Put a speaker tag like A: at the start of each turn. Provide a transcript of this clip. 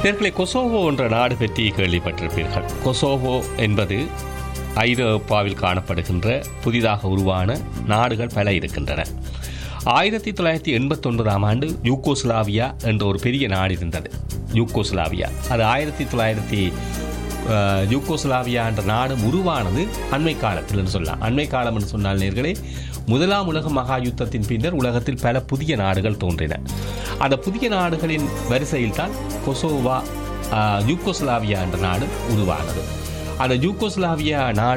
A: நேர்களை கொசோவோ என்ற நாடு பற்றி கேள்விப்பட்டிருப்பீர்கள் கொசோவோ என்பது ஐரோப்பாவில் காணப்படுகின்ற புதிதாக உருவான நாடுகள் பல இருக்கின்றன ஆயிரத்தி தொள்ளாயிரத்தி எண்பத்தொன்பதாம் ஆண்டு யூகோஸ்லாவியா என்ற ஒரு பெரிய நாடு இருந்தது யூகோஸ்லாவியா அது ஆயிரத்தி தொள்ளாயிரத்தி அஹ், யூகோஸ்லாவியா என்ற நாடு உருவானது அண்மை காலத்தில் சொல்லலாம் அண்மை காலம் என்று சொன்னால் நேர்களே முதலாம் உலக மகா யுத்தத்தின் பின்னர் உலகத்தில் பல புதிய நாடுகள் தோன்றின அந்த புதிய நாடுகளின் வரிசையில் தான் கொசோவா அஹ், யூகோஸ்லாவியா என்ற நாடு உருவானது அந்த யூகோஸ்லாவியா நாடு